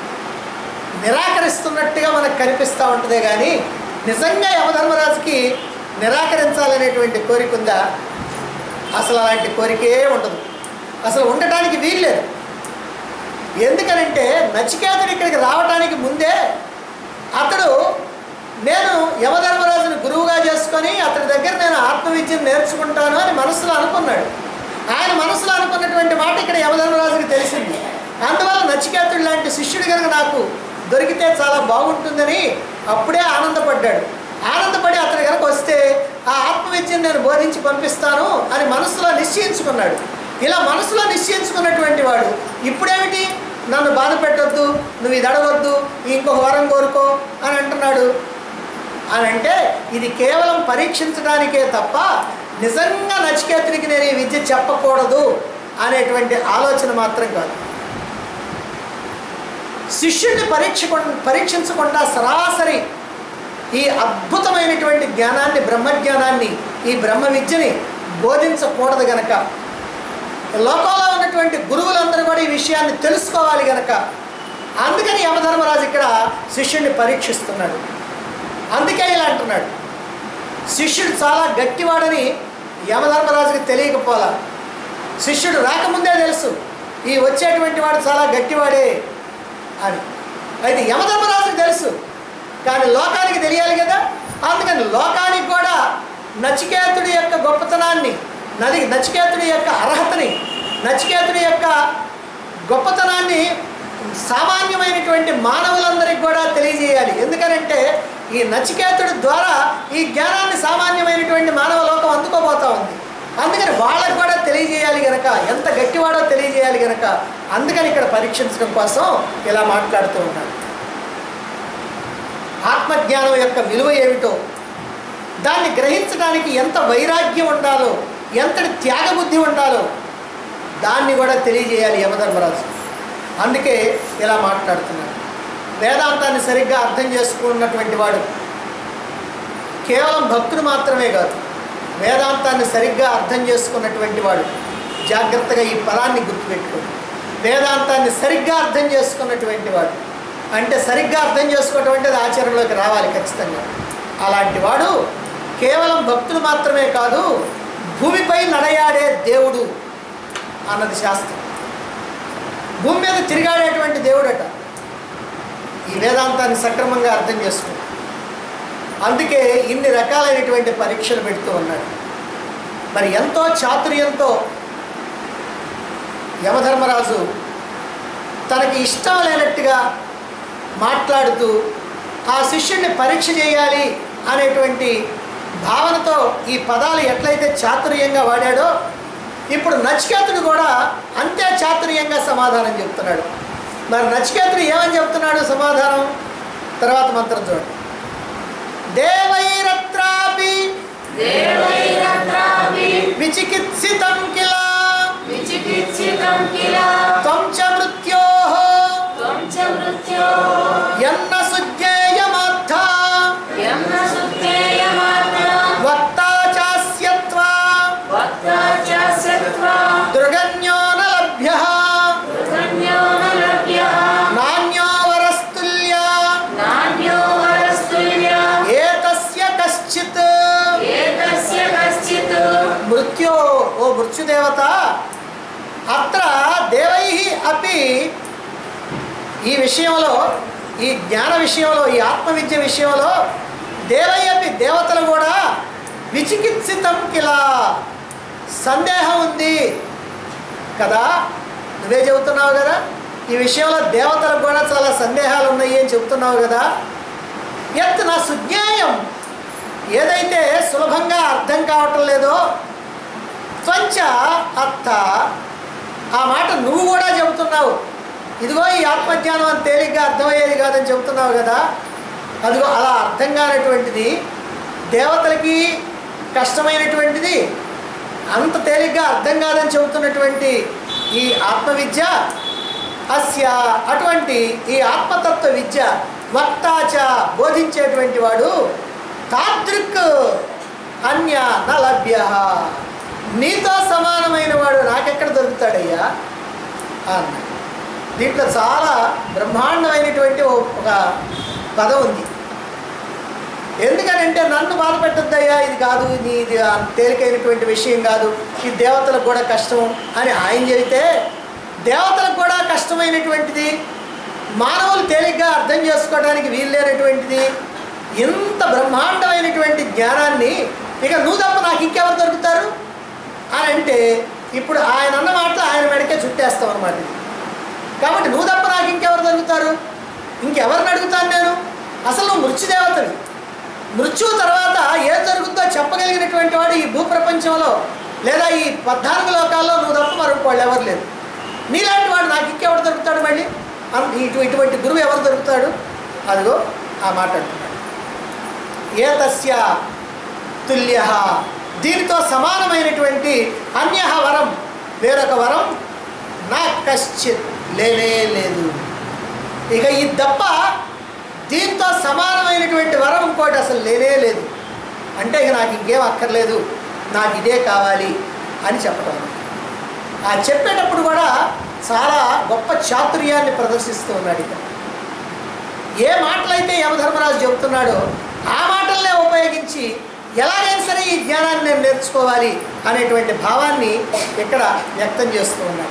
నిరాకరిస్తున్నట్టుగా మనకు కనిపిస్తూ ఉంటుందే కానీ నిజంగా యమధర్మరాజుకి నిరాకరించాలనేటువంటి కోరిక ఉందా అసలు అలాంటి కోరికే ఉండదు అసలు ఉండటానికి వీల్లేదు ఎందుకనంటే నచికేతుడు ఇక్కడికి రావటానికి ముందే అతడు నేను యమధర్మరాజుని గురువుగా చేసుకొని అతడి దగ్గర నేను ఆత్మవిద్యను నేర్చుకుంటాను అని మనసులో అనుకున్నాడు ఆయన మనసులో అనుకున్నటువంటి మాట ఇక్కడ యమధర్మరాజుకి తెలిసింది అందువల్ల నచికేతుడు లాంటి శిష్యుడు కనుక నాకు దొరికితే చాలా బాగుంటుందని అప్పుడే ఆనందపడ్డాడు ఆనందపడి అతని కనుక వస్తే ఆ ఆత్మవిద్యను నేను బోధించి పంపిస్తాను అని మనసులో నిశ్చయించుకున్నాడు ఇలా మనసులో నిశ్చయించుకున్నటువంటి వాడు ఇప్పుడేమిటి నన్ను బాధ పెట్టొద్దు నువ్వు ఇది అడగొద్దు ఇంకొక వరం కోరుకో అని అంటున్నాడు అని అంటే ఇది కేవలం పరీక్షించడానికే తప్ప నిజంగా నచికేతునికి నేను ఈ విద్య చెప్పకూడదు అనేటువంటి ఆలోచన మాత్రం కాదు శిష్యుడిని పరీక్ష పరీక్షించకుండా సరాసరి ఈ అద్భుతమైనటువంటి జ్ఞానాన్ని బ్రహ్మజ్ఞానాన్ని ఈ బ్రహ్మ విద్యని బోధించకూడదు గనక లోకంలో ఉన్నటువంటి గురువులందరూ కూడా ఈ విషయాన్ని తెలుసుకోవాలి గనక అందుకని యమధర్మరాజు ఇక్కడ శిష్యుడిని పరీక్షిస్తున్నాడు అందుకే ఇలా అంటున్నాడు శిష్యుడు చాలా గట్టివాడని యమధర్మరాజుకి తెలియకపోలా శిష్యుడు రాకముందే తెలుసు ఈ వచ్చేటువంటి వాడు చాలా గట్టివాడే అని అయితే యమధర్మరాజుకి తెలుసు కానీ లోకానికి తెలియాలి కదా అందుకని లోకానికి కూడా నచికేతుడి యొక్క గొప్పతనాన్ని నది నచికేతుడి యొక్క అర్హతని నచికేతుడి యొక్క గొప్పతనాన్ని సామాన్యమైనటువంటి మానవులందరికీ కూడా తెలియజేయాలి ఎందుకనంటే ఈ నచికేతుడి ద్వారా ఈ జ్ఞానాన్ని సామాన్యమైనటువంటి మానవ లోకం అందుకోబోతా ఉంది అందుకని వాళ్ళకు కూడా తెలియజేయాలి గనక ఎంత గట్టివాడో తెలియజేయాలి గనక అందుకని ఇక్కడ పరీక్షించడం కోసం ఇలా మాట్లాడుతూ ఉన్నాడు ఆత్మజ్ఞానం యొక్క విలువ ఏమిటో దాన్ని గ్రహించడానికి ఎంత వైరాగ్యం ఉండాలో ఎంతటి త్యాగబుద్ధి ఉండాలో దాన్ని కూడా తెలియజేయాలి యమధర్మరాజు అందుకే ఇలా మాట్లాడుతున్నాడు వేదాంతాన్ని సరిగ్గా అర్థం చేసుకున్నటువంటి వాడు కేవలం భక్తుడు మాత్రమే కాదు వేదాంతాన్ని సరిగ్గా అర్థం చేసుకున్నటువంటి వాడు జాగ్రత్తగా ఈ పదాన్ని గుర్తుపెట్టుకోండి వేదాంతాన్ని సరిగ్గా అర్థం చేసుకున్నటువంటి వాడు అంటే సరిగ్గా అర్థం చేసుకోవటం అంటే అది ఆచరణలోకి రావాలి ఖచ్చితంగా అలాంటి వాడు కేవలం భక్తులు మాత్రమే కాదు భూమిపై నడయాడే దేవుడు అన్నది శాస్త్రం భూమి మీద తిరిగాడేటువంటి దేవుడట ఈ వేదాంతాన్ని సక్రమంగా అర్థం చేసుకో అందుకే ఇన్ని రకాలైనటువంటి పరీక్షలు పెడుతూ ఉన్నాడు మరి ఎంతో చాతుర్యంతో యమధర్మరాజు తనకి ఇష్టం లేనట్టుగా మాట్లాడుతూ ఆ శిష్యుడిని పరీక్ష చేయాలి అనేటువంటి భావనతో ఈ పదాలు ఎట్లయితే చాతుర్యంగా వాడాడో ఇప్పుడు నచికేతుడు కూడా అంతే చాతుర్యంగా సమాధానం చెప్తున్నాడు మరి నచికేతుడు ఏమని చెప్తున్నాడు సమాధానం తర్వాత మంత్రం చూడండి దేవైరత్రాపి దేవైరత్రాపి విచికిత్సితం కిల విచికిత్సితం కిల త్వం చ మృత్యోః త్వం చ మృత్యో యన్న సుజ్ఞేయమార్థ యమ్న సుత్తేయమాత్ర వక్తా చాస్యత్వా వక్తా చ సత్వా దృగన్యో న లభ్యః ధన్యో న లభ్యః నాణ్యో వరస్తుల్య నాణ్యో వరస్తుల్య ఏతస్య కశ్చిత్ ఏతస్య కశ్చిత్ మృత్యో ఓ మృత్యుదేవత అత్ర దేవై అపి ఈ విషయంలో ఈ జ్ఞాన విషయంలో ఈ ఆత్మ విద్య విషయంలో దేవై అపి దేవతలు కూడా విచికిత్సితం కిలా సందేహం ఉంది కదా నువ్వే చెబుతున్నావు కదా ఈ విషయంలో దేవతలకు కూడా చాలా సందేహాలు ఉన్నాయి అని చెబుతున్నావు కదా ఎత్ నా సుజ్ఞాయం ఏదైతే సులభంగా అర్థం కావటం లేదో స్వంచ అత్త ఆ మాట నువ్వు కూడా చెబుతున్నావు ఇదిగో ఈ ఆత్మజ్ఞానం అని తేలిగ్గా అర్థమయ్యేది కాదని చెబుతున్నావు కదా అదిగో అలా అర్థం కానటువంటిది దేవతలకి కష్టమైనటువంటిది అంత తేలిగ్గా అర్థం కాదని చెబుతున్నటువంటి ఈ ఆత్మవిద్య అస్య అటువంటి ఈ ఆత్మతత్వ విద్య వక్తాచ బోధించేటువంటి వాడు తాదృక్ అన్య న లభ్య నీతో సమానమైన వాడు నాకెక్కడ దొరుకుతాడయ్యా అన్నాడు దీంట్లో చాలా బ్రహ్మాండమైనటువంటి ఓ- ఒక పదం ఉంది ఎందుకనంటే నన్ను బాధ పెట్టద్దయ్యా ఇది కాదు ఇది ఇది అంత తేలికైనటువంటి విషయం కాదు ఇది దేవతలకు కూడా కష్టం అని ఆయన చెబితే దేవతలకు కూడా కష్టమైనటువంటిది మానవులు తేలిగ్గా అర్థం చేసుకోవడానికి వీల్లేనటువంటిది ఇంత బ్రహ్మాండమైనటువంటి జ్ఞానాన్ని ఇక నువ్వు తప్ప నాకు ఇంకెవరు దొరుకుతారు అని అంటే ఇప్పుడు ఆయన అన్న మాటలు ఆయన మెడకే చుట్టేస్తాం అనమాట ఇది కాబట్టి నువ్వు తప్ప నాకు ఇంకెవరు దొరుకుతారు ఇంకెవరిని అడుగుతాను నేను అసలు నువ్వు మృత్యుదేవతవి మృత్యువు తర్వాత ఏం జరుగుతుందో చెప్పగలిగినటువంటి వాడు ఈ భూప్రపంచంలో లేదా ఈ పద్నాలుగు లోకాల్లో నువ్వు తప్ప మరొక వాళ్ళు ఎవరు లేరు నీలాంటి వాడు నాకు ఇంకెవరు దొరుకుతాడు మళ్ళీ అన్- ఇటు ఇటువంటి గురువు ఎవరు దొరుకుతాడు అదిగో ఆ మాట అంటున్నాడు ఏ తస్య తుల్య దీనితో సమానమైనటువంటి అన్య వరం వేరొక వరం నా కశ్చిత్ లేనే లేదు ఇక ఇది తప్ప దీంతో సమానమైనటువంటి వరం ఇంకోటి అసలు లేనే లేదు అంటే ఇక నాకు ఇంకేం అక్కర్లేదు నాకు ఇదే కావాలి అని చెప్పడం ఆ చెప్పేటప్పుడు కూడా చాలా గొప్ప చాతుర్యాన్ని ప్రదర్శిస్తూ ఉన్నాడు ఇక ఏ మాటలైతే యమధర్మరాజు చెబుతున్నాడో ఆ మాటలనే ఉపయోగించి ఎలాగైనా సరే ఈ జ్ఞానాన్ని నేను నేర్చుకోవాలి అనేటువంటి భావాన్ని ఇక్కడ వ్యక్తం చేస్తూ ఉన్నాడు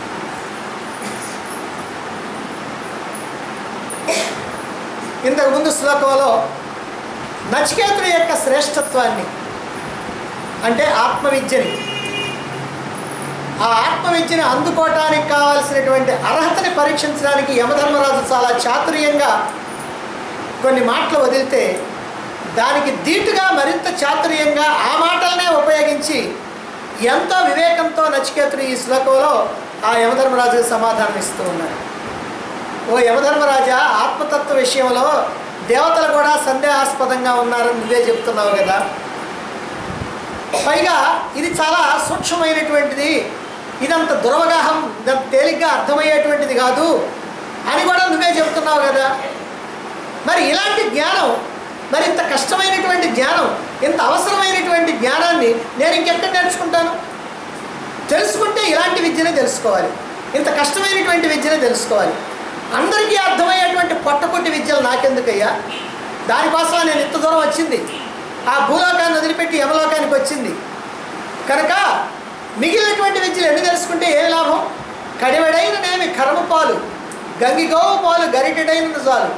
ఇంతకు ముందు శ్లోకంలో నచికేతుడి యొక్క శ్రేష్టత్వాన్ని అంటే ఆత్మవిద్యని ఆ ఆత్మవిద్యని అందుకోవటానికి కావాల్సినటువంటి అర్హతని పరీక్షించడానికి యమధర్మరాజు చాలా చాతుర్యంగా కొన్ని మాటలు వదిలితే దానికి దీటుగా మరింత చాతుర్యంగా ఆ మాటలనే ఉపయోగించి ఎంతో వివేకంతో నచికేతుడు ఈ శ్లోకంలో ఆ యమధర్మరాజుకి సమాధానం ఇస్తూ ఉన్నాడు ఓ యమధర్మరాజా ఆత్మతత్వ విషయంలో దేవతలు కూడా సందేహాస్పదంగా ఉన్నారని నువ్వే చెప్తున్నావు కదా పైగా ఇది చాలా సూక్ష్మమైనటువంటిది ఇదంత దురవగాహం ఇదంత తేలిగ్గా అర్థమయ్యేటువంటిది కాదు అని కూడా నువ్వే చెప్తున్నావు కదా మరి ఇలాంటి జ్ఞానం మరి ఇంత కష్టమైనటువంటి జ్ఞానం ఇంత అవసరమైనటువంటి జ్ఞానాన్ని నేను ఇంకెక్కడ నేర్చుకుంటాను తెలుసుకుంటే ఇలాంటి విద్యనే తెలుసుకోవాలి ఇంత కష్టమైనటువంటి విద్యనే తెలుసుకోవాలి అందరికీ అర్థమయ్యేటువంటి పొట్టకొట్టి విద్యలు నాకెందుకయ్యా దానికోసం నేను ఇంత దూరం వచ్చింది ఆ భూలోకాన్ని వదిలిపెట్టి యమలోకానికి వచ్చింది కనుక మిగిలినటువంటి విద్యలు ఎన్ని తెలుసుకుంటే ఏ లాభం కడివెడైన నేమి కర్మ పాలు గంగిగోవు పాలు గరిటెడైన చాలు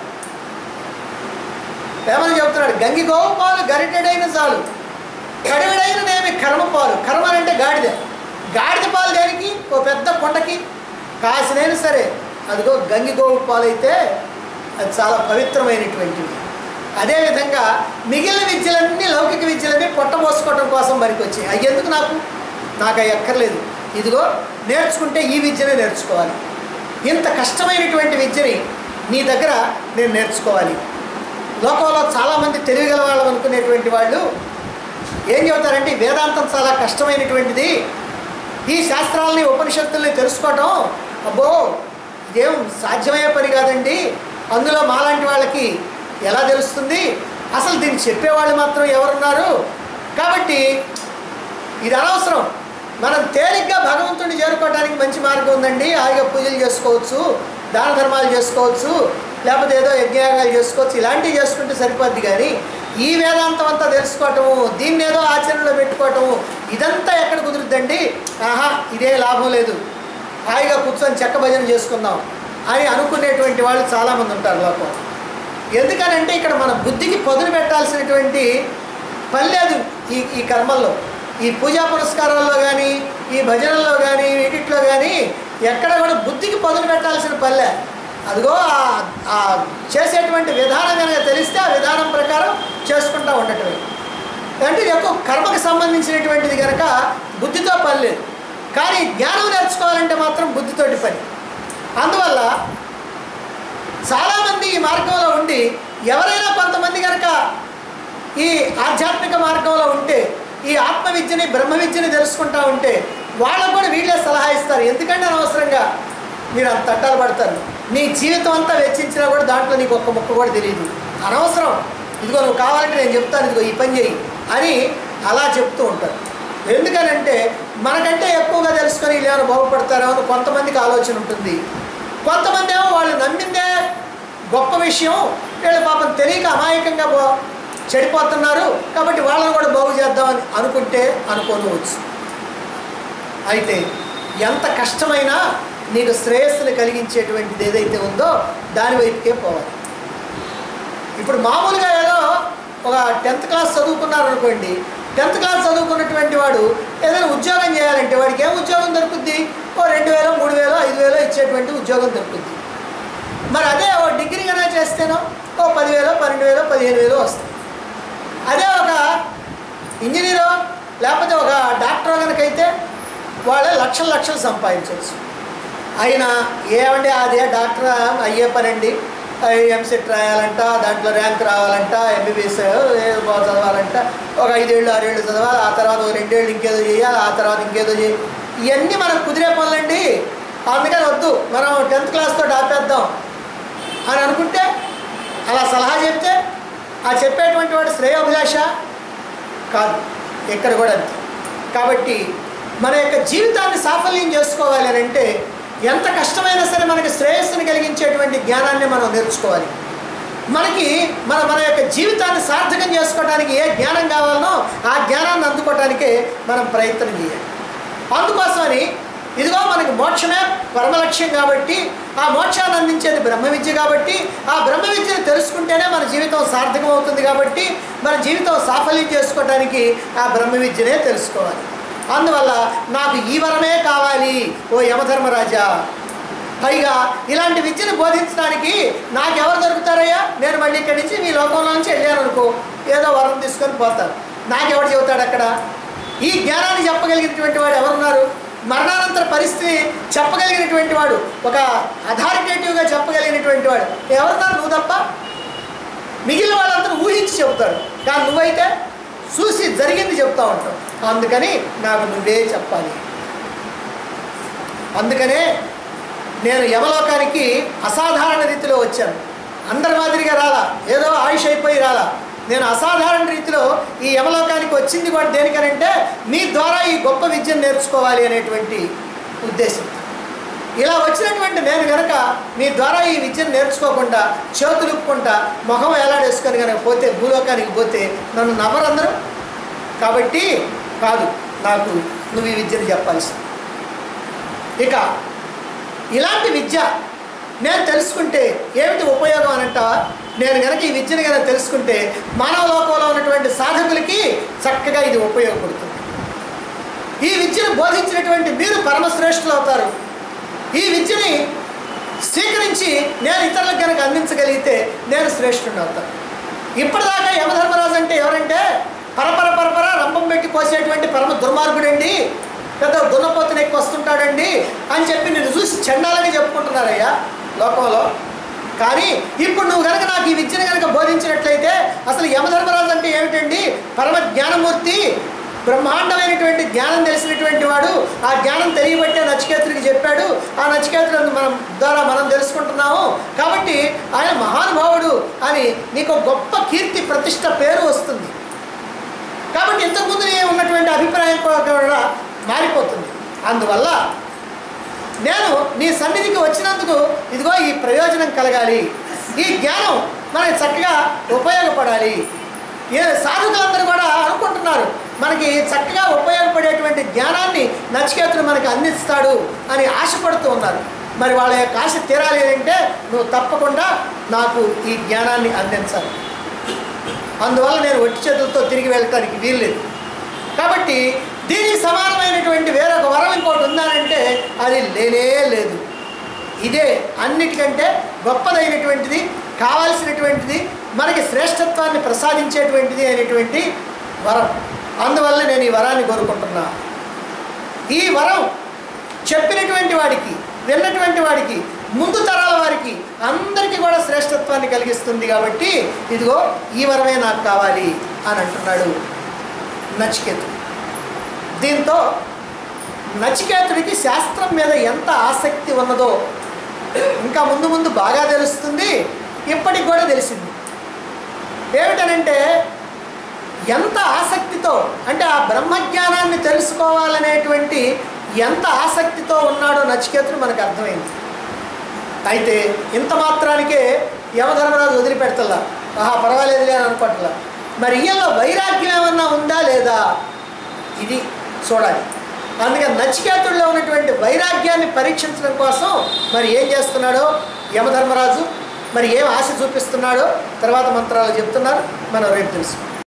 ఏమని చెబుతున్నాడు గంగిగోవు పాలు గరిటెడైన చాలు కడివెడైన నేమి కర్మ పాలు కర్మ అంటే గాడిద గాడిద పాలు దేనికి ఓ పెద్ద కొండకి కాసినైనా సరే అదిగో గంగిగోవు పాలు అయితే అది చాలా పవిత్రమైనటువంటివి అదేవిధంగా మిగిలిన విద్యలన్నీ లౌకిక విద్యలన్నీ పొట్టబోసుకోవడం కోసం మరికొచ్చాయి అవి ఎందుకు నాకు నాకు అవి ఎక్కర్లేదు ఇదిగో నేర్చుకుంటే ఈ విద్యనే నేర్చుకోవాలి ఇంత కష్టమైనటువంటి విద్యని నీ దగ్గర నేను నేర్చుకోవాలి లోకంలో చాలామంది తెలివిగల వాళ్ళు అనుకునేటువంటి వాళ్ళు ఏం చెబుతారంటే ఈ వేదాంతం చాలా కష్టమైనటువంటిది ఈ శాస్త్రాలని ఉపనిషత్తుల్ని తెలుసుకోవటం అబ్బో ఇదేం సాధ్యమయ్యే పని కాదండి అందులో మాలాంటి వాళ్ళకి ఎలా తెలుస్తుంది అసలు దీన్ని చెప్పేవాళ్ళు మాత్రం ఎవరున్నారు కాబట్టి ఇది అనవసరం మనం తేలిగ్గా భగవంతుడిని చేరుకోవడానికి మంచి మార్గం ఉందండి హాయిగా పూజలు చేసుకోవచ్చు దాన ధర్మాలు చేసుకోవచ్చు లేకపోతే ఏదో యజ్ఞయాగాలు చేసుకోవచ్చు ఇలాంటివి చేసుకుంటే సరిపోద్ది కానీ ఈ వేదాంతం అంతా తెలుసుకోవటము దీన్ని ఏదో ఆచరణలో పెట్టుకోవటము ఇదంతా ఎక్కడ కుదురుద్దండి ఆహా ఇదే లాభం లేదు హాయిగా కూర్చొని చెక్క భజన చేసుకుందాం అని అనుకునేటువంటి వాళ్ళు చాలామంది ఉంటారు లోపల ఎందుకనంటే ఇక్కడ మన బుద్ధికి పదును పెట్టాల్సినటువంటి పని లేదు ఈ ఈ కర్మల్లో ఈ పూజా పురస్కారాల్లో కానీ ఈ భజనల్లో కానీ వీటిట్లో కానీ ఎక్కడ కూడా బుద్ధికి పదును పెట్టాల్సిన పల్లె అదిగో ఆ- ఆ చేసేటువంటి విధానం కనుక తెలిస్తే ఆ విధానం ప్రకారం చేసుకుంటూ ఉండటమే అంటే ఇది ఎక్కువ కర్మకు సంబంధించినటువంటిది కనుక బుద్ధితో పని లేదు కానీ జ్ఞానం నేర్చుకోవాలంటే మాత్రం బుద్ధితోటి పని అందువల్ల చాలామంది ఈ మార్గంలో ఉండి ఎవరైనా కొంతమంది కనుక ఈ ఆధ్యాత్మిక మార్గంలో ఉంటే ఈ ఆత్మ విద్యని బ్రహ్మ విద్యని తెలుసుకుంటా ఉంటే వాళ్ళకు కూడా వీళ్ళే సలహా ఇస్తారు ఎందుకంటే అనవసరంగా మీరు అంత తట్టాలు పడతారు నీ జీవితం అంతా వెచ్చించినా కూడా దాంట్లో నీకు ఒక్క ముక్క కూడా తెలియదు అనవసరం ఇదిగో నువ్వు కావాలంటే నేను చెప్తాను ఇదిగో ఈ పని చేయి అని అలా చెప్తూ ఉంటారు ఎందుకనంటే మనకంటే ఎక్కువగా తెలుసుకొని వీళ్ళు ఏమైనా బాగుపడతారో అని కొంతమందికి ఆలోచన ఉంటుంది కొంతమంది ఏమో వాళ్ళు నమ్మిందే గొప్ప విషయం వీళ్ళు పాపం తెలియక అమాయకంగా బో చెడిపోతున్నారు కాబట్టి వాళ్ళని కూడా బాగు చేద్దామని అనుకుంటే అనుకోవచ్చు అయితే ఎంత కష్టమైనా నీకు శ్రేయస్సుని కలిగించేటువంటిది ఏదైతే ఉందో దాని వైపుకే పోవాలి ఇప్పుడు మామూలుగా ఏదో ఒక టెన్త్ క్లాస్ చదువుకున్నారు అనుకోండి టెన్త్ క్లాస్ చదువుకున్నటువంటి వాడు ఏదైనా ఉద్యోగం చేయాలంటే వాడికి ఏం ఉద్యోగం దొరుకుద్ది ఓ రెండు వేలో మూడు వేలో ఐదు వేలో ఇచ్చేటువంటి ఉద్యోగం దొరుకుద్ది మరి అదే ఓ డిగ్రీ కన్నా చేస్తేనో ఓ పదివేలో పన్నెండు వేలో పదిహేను వేలో వస్తాయి అదే ఒక ఇంజనీరో లేకపోతే ఒక డాక్టర్ కనుకైతే వాళ్ళే లక్షలు లక్షలు సంపాదించవచ్చు అయినా ఏమండి అదే డాక్టర్ అయ్యే పనండి ఎంసెట్ రాయాలంట దాంట్లో ర్యాంక్ రావాలంట ఎంబీబీఎస్ ఏదో బాగా చదవాలంట ఒక ఐదేళ్ళు ఆరేళ్ళు చదవాలి ఆ తర్వాత ఒక రెండేళ్ళు ఇంకేదో చేయాలి ఆ తర్వాత ఇంకేదో చేయాలి ఇవన్నీ మనకు కుదిరే పనులండి అందుకని వద్దు మనం టెన్త్ క్లాస్తో ఆపేద్దాం అని అనుకుంటే అలా సలహా చెప్తే ఆ చెప్పేటువంటి వాడు శ్రేయోభిలాష కాదు ఎక్కడ కూడా అంతే కాబట్టి మన యొక్క జీవితాన్ని సాఫల్యం చేసుకోవాలి అని అంటే ఎంత కష్టమైనా సరే మనకి శ్రేయస్సును కలిగించేటువంటి జ్ఞానాన్ని మనం నేర్చుకోవాలి మనకి మన మన యొక్క జీవితాన్ని సార్థకం చేసుకోవడానికి ఏ జ్ఞానం కావాలనో ఆ జ్ఞానాన్ని అందుకోవడానికే మనం ప్రయత్నం చేయాలి అందుకోసమని ఇదిగో మనకి మోక్షమే పరమలక్ష్యం కాబట్టి ఆ మోక్షాన్ని అందించేది బ్రహ్మ విద్య కాబట్టి ఆ బ్రహ్మ విద్యను తెలుసుకుంటేనే మన జీవితం సార్థకం అవుతుంది కాబట్టి మన జీవితం సాఫల్యం చేసుకోవడానికి ఆ బ్రహ్మ విద్యనే తెలుసుకోవాలి అందువల్ల నాకు ఈ వరమే కావాలి ఓ యమధర్మరాజా పైగా ఇలాంటి విద్యను బోధించడానికి నాకెవరు దొరుకుతారయ్యా నేను మళ్ళీ ఇక్కడి నుంచి మీ లోకంలో నుంచి వెళ్ళాను అనుకో ఏదో వరం తీసుకొని పోతాను నాకెవడు చెబుతాడు అక్కడ ఈ జ్ఞానాన్ని చెప్పగలిగినటువంటి వాడు ఎవరున్నారు మరణానంతర పరిస్థితి చెప్పగలిగినటువంటి వాడు ఒక అథారిటేటివ్గా చెప్పగలిగినటువంటి వాడు ఎవరున్నారు నువ్వు తప్ప మిగిలిన వాళ్ళందరూ ఊహించి చెబుతారు కానీ నువ్వైతే చూసి జరిగింది చెప్తా ఉంటావు అందుకని నాకు నువ్వే చెప్పాలి అందుకనే నేను యమలోకానికి అసాధారణ రీతిలో వచ్చాను అందరి మాదిరిగా రాలా ఏదో ఆయుష్ అయిపోయి రాలా నేను అసాధారణ రీతిలో ఈ యమలోకానికి వచ్చింది కూడా దేనికనంటే మీ ద్వారా ఈ గొప్ప విద్యను నేర్చుకోవాలి అనేటువంటి ఉద్దేశం ఇలా వచ్చినటువంటి నేను కనుక మీ ద్వారా ఈ విద్యను నేర్చుకోకుండా చేతులుపుకుంటా మొహం ఎలాడేసుకొని కనుక పోతే భూలోకానికి పోతే నన్ను నవ్వరందరూ కాబట్టి కాదు నాకు నువ్వు ఈ విద్యను చెప్పాల్సింది ఇక ఇలాంటి విద్య నేను తెలుసుకుంటే ఏమిటి ఉపయోగం అని అంటావా నేను కనుక ఈ విద్యను కనుక తెలుసుకుంటే మానవ లోకంలో ఉన్నటువంటి సాధకులకి చక్కగా ఇది ఉపయోగపడుతుంది ఈ విద్యను బోధించినటువంటి మీరు పరమశ్రేష్ఠులు అవుతారు ఈ విద్యని స్వీకరించి నేను ఇతరులకు కనుక అందించగలిగితే నేను శ్రేష్ఠుడిని అవుతాను ఇప్పటిదాకా యమధర్మరాజు అంటే ఎవరంటే పరపర పరపర రంపం పెట్టి కోసేటువంటి పరమ దుర్మార్గుడండి పెద్ద దున్నపోతుని ఎక్కువ వస్తుంటాడండి అని చెప్పి నేను చూసి చండాలని చెప్పుకుంటున్నారయ్యా లోకంలో కానీ ఇప్పుడు నువ్వు కనుక నాకు ఈ విద్యను కనుక బోధించినట్లయితే అసలు యమధర్మరాజు అంటే ఏమిటండి పరమ జ్ఞానమూర్తి బ్రహ్మాండమైనటువంటి జ్ఞానం తెలిసినటువంటి వాడు ఆ జ్ఞానం తెలియబట్టే నచికేతుడికి చెప్పాడు ఆ నచికేతుడు మనం ద్వారా మనం తెలుసుకుంటున్నాము కాబట్టి ఆయన మహానుభావుడు అని నీకు ఒక గొప్ప కీర్తి ప్రతిష్ట పేరు వస్తుంది కాబట్టి ఇంతకుముందు నీ ఉన్నటువంటి అభిప్రాయం కూడా మారిపోతుంది అందువల్ల నేను నీ సన్నిధికి వచ్చినందుకు ఇదిగో ఈ ప్రయోజనం కలగాలి ఈ జ్ఞానం మనకి చక్కగా ఉపయోగపడాలి ఏ సాధకులందరూ కూడా అనుకుంటున్నారు మనకి చక్కగా ఉపయోగపడేటువంటి జ్ఞానాన్ని నచికేతుడు మనకి అందిస్తాడు అని ఆశపడుతూ ఉన్నారు మరి వాళ్ళ యొక్క ఆశ తీరాలి అంటే నువ్వు తప్పకుండా నాకు ఈ జ్ఞానాన్ని అందించాలి అందువల్ల నేను ఒట్టి చేతులతో తిరిగి వెళ్ళటానికి వీల్లేదు కాబట్టి దీనికి సమానమైనటువంటి వేరొక వరం ఇంకోటి ఉందానంటే అది లేనే లేదు ఇదే అన్నిటికంటే గొప్పదైనటువంటిది కావాల్సినటువంటిది మనకి శ్రేష్టత్వాన్ని ప్రసాదించేటువంటిది అయినటువంటి వరం అందువల్ల నేను ఈ వరాన్ని కోరుకుంటున్నా ఈ వరం చెప్పినటువంటి వాడికి విన్నటువంటి వాడికి ముందు తరాల వారికి అందరికీ కూడా శ్రేష్టత్వాన్ని కలిగిస్తుంది కాబట్టి ఇదిగో ఈ వరమే నాకు కావాలి అని అంటున్నాడు నచికేతుడు దీంతో నచికేతుడికి శాస్త్రం మీద ఎంత ఆసక్తి ఉన్నదో ఇంకా ముందు ముందు బాగా తెలుస్తుంది ఇప్పటికి కూడా తెలిసింది ఏమిటనంటే ఎంత ఆసక్తితో అంటే ఆ బ్రహ్మజ్ఞానాన్ని తెలుసుకోవాలనేటువంటి ఎంత ఆసక్తితో ఉన్నాడో నచికేతుడు మనకు అర్థమైంది అయితే ఇంత మాత్రానికే యమధర్మరాజు వదిలిపెడతలా ఆహా పర్వాలేదులే అని అనుకోవట్లా మరి ఈయనలో వైరాగ్యం ఏమన్నా ఉందా లేదా ఇది చూడాలి అందుకని నచికేతుడిలో ఉన్నటువంటి వైరాగ్యాన్ని పరీక్షించడం కోసం మరి ఏం చేస్తున్నాడో యమధర్మరాజు మరి ఏం ఆశ చూపిస్తున్నాడో తర్వాత మంత్రాలు చెప్తున్నారు మనం రేపు తెలుసు